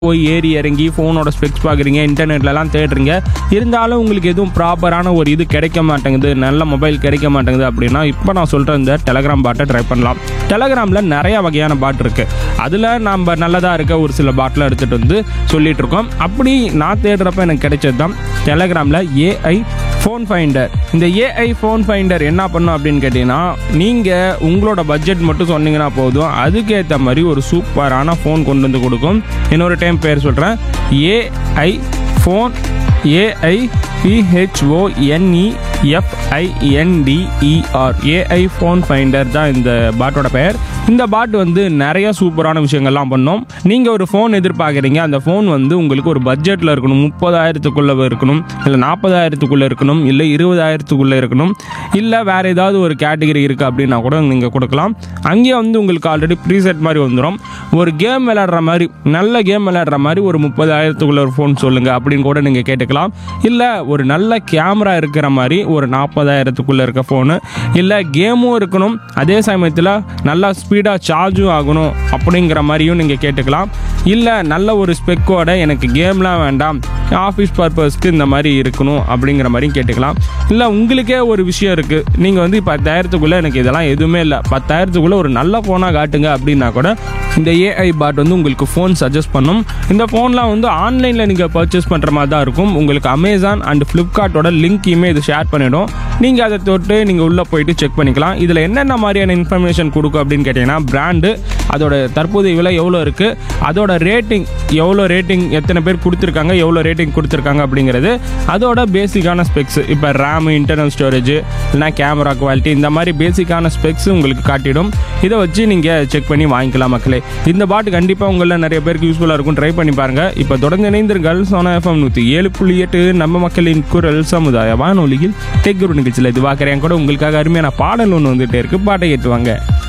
போய் ஏறி இறங்கி ஃபோனோட ஸ்பெக்ஸ் பார்க்குறீங்க இன்டர்நெட்லலாம் தேடுறீங்க இருந்தாலும் உங்களுக்கு எதுவும் ப்ராப்பரான ஒரு இது கிடைக்க மாட்டேங்குது நல்ல மொபைல் கிடைக்க மாட்டேங்குது அப்படின்னா இப்போ நான் சொல்கிற இந்த டெலகிராம் பாட்டை ட்ரை பண்ணலாம் டெலகிராமில் நிறைய வகையான பாட் இருக்குது அதில் நம்ம நல்லதாக இருக்க ஒரு சில பாட்டில் எடுத்துகிட்டு வந்து சொல்லிட்டு இருக்கோம் அப்படி நான் தேடுறப்ப எனக்கு கிடைச்சது தான் டெலகிராமில் ஏஐ ஃபோன் ஃபைண்டர் இந்த ஏஐ ஃபோன் ஃபைண்டர் என்ன பண்ணும் அப்படின்னு கேட்டிங்கன்னா நீங்கள் உங்களோட பட்ஜெட் மட்டும் சொன்னீங்கன்னா போதும் அதுக்கேற்ற மாதிரி ஒரு சூப்பரான ஃபோன் கொண்டு வந்து கொடுக்கும் இன்னொரு டைம் பேர் சொல்கிறேன் AI phone AI P H O N E F I N D E R AI phone finder தான் இந்த பாட்டோட பெயர் இந்த பாட் வந்து நிறைய சூப்பரான விஷயங்கள்லாம் பண்ணோம் நீங்கள் ஒரு ஃபோன் எதிர்பார்க்குறீங்க அந்த ஃபோன் வந்து உங்களுக்கு ஒரு பட்ஜெட்டில் இருக்கணும் முப்பதாயிரத்துக்குள்ளே இருக்கணும் இல்லை நாற்பதாயிரத்துக்குள்ளே இருக்கணும் இல்லை இருபதாயிரத்துக்குள்ளே இருக்கணும் இல்லை வேறு ஏதாவது ஒரு கேட்டகரி இருக்குது அப்படின்னா கூட நீங்கள் கொடுக்கலாம் அங்கேயே வந்து உங்களுக்கு ஆல்ரெடி ப்ரீசெட் மாதிரி வந்துடும் ஒரு கேம் விளையாடுற மாதிரி நல்ல கேம் விளையாடுற மாதிரி ஒரு முப்பதாயிரத்துக்குள்ள ஒரு ஃபோன் சொல்லுங்கள் அப்படின்னு கூட நீங்கள் கேட்டுக்கலாம் இல்லை ஒரு நல்ல கேமரா இருக்கிற மாதிரி ஒரு நாற்பதாயிரத்துக்குள்ளே இருக்க ஃபோனு இல்லை கேமும் இருக்கணும் அதே சமயத்தில் நல்லா ஸ்பீடாக சார்ஜும் ஆகணும் அப்படிங்கிற மாதிரியும் நீங்கள் கேட்டுக்கலாம் இல்லை நல்ல ஒரு ஸ்பெக்கோட எனக்கு கேம்லாம் வேண்டாம் ஆஃபீஸ் பர்பஸ்க்கு இந்த மாதிரி இருக்கணும் அப்படிங்கிற மாதிரியும் கேட்டுக்கலாம் இல்லை உங்களுக்கே ஒரு விஷயம் இருக்குது நீங்கள் வந்து பத்தாயிரத்துக்குள்ளே எனக்கு இதெல்லாம் எதுவுமே இல்லை பத்தாயிரத்துக்குள்ளே ஒரு நல்ல ஃபோனாக காட்டுங்க அப்படின்னா கூட இந்த ஏஐ பாட் வந்து உங்களுக்கு ஃபோன் சஜஸ்ட் பண்ணும் இந்த ஃபோன்லாம் வந்து ஆன்லைனில் நீங்கள் பர்ச்சேஸ் பண்ணுற மாதிரி தான் இருக்கும் உங்களுக்கு அமேசான் அண்ட் ஃப்ளிப்கார்ட்டோட லிங்க்கையுமே இது ஷேர் பண்ணிடும் நீங்கள் அதை தொட்டு நீங்கள் உள்ளே போயிட்டு செக் பண்ணிக்கலாம் இதில் என்னென்ன மாதிரியான இன்ஃபர்மேஷன் கொடுக்கும் அப்படின்னு கேட்டிங்கன்னா பிராண்டு அதோட தற்போதைய விலை எவ்வளோ இருக்குது அதோட ரேட்டிங் எவ்வளோ ரேட்டிங் எத்தனை பேர் கொடுத்துருக்காங்க எவ்வளோ ரேட்டிங் கொடுத்துருக்காங்க அப்படிங்கிறது அதோட பேசிக்கான ஸ்பெக்ஸ் இப்போ ரேம் இன்டர்னல் ஸ்டோரேஜ் இல்லைனா கேமரா குவாலிட்டி இந்த மாதிரி பேசிக்கான ஸ்பெக்ஸ் உங்களுக்கு காட்டிடும் இதை வச்சு நீங்கள் செக் பண்ணி வாங்கிக்கலாம் மக்களே இந்த பாட்டு கண்டிப்பாக உங்களில் நிறைய பேருக்கு யூஸ்ஃபுல்லாக இருக்கும் ட்ரை பண்ணி பாருங்கள் இப்போ தொடர்ந்து இணைந்திருங்கள் சோனா எஃப்எம் நூற்றி ஏழு புள்ளி எட்டு நம்ம மக்களின் குரல் சமுதாய வானொலியில் டெக் குரு நிகழ்ச்சியில் இது பார்க்குறேன் கூட உங்களுக்காக அருமையான பாடல் ஒன்று வந்துட்டே இருக்கு பாட்டை ஏற்றுவாங்க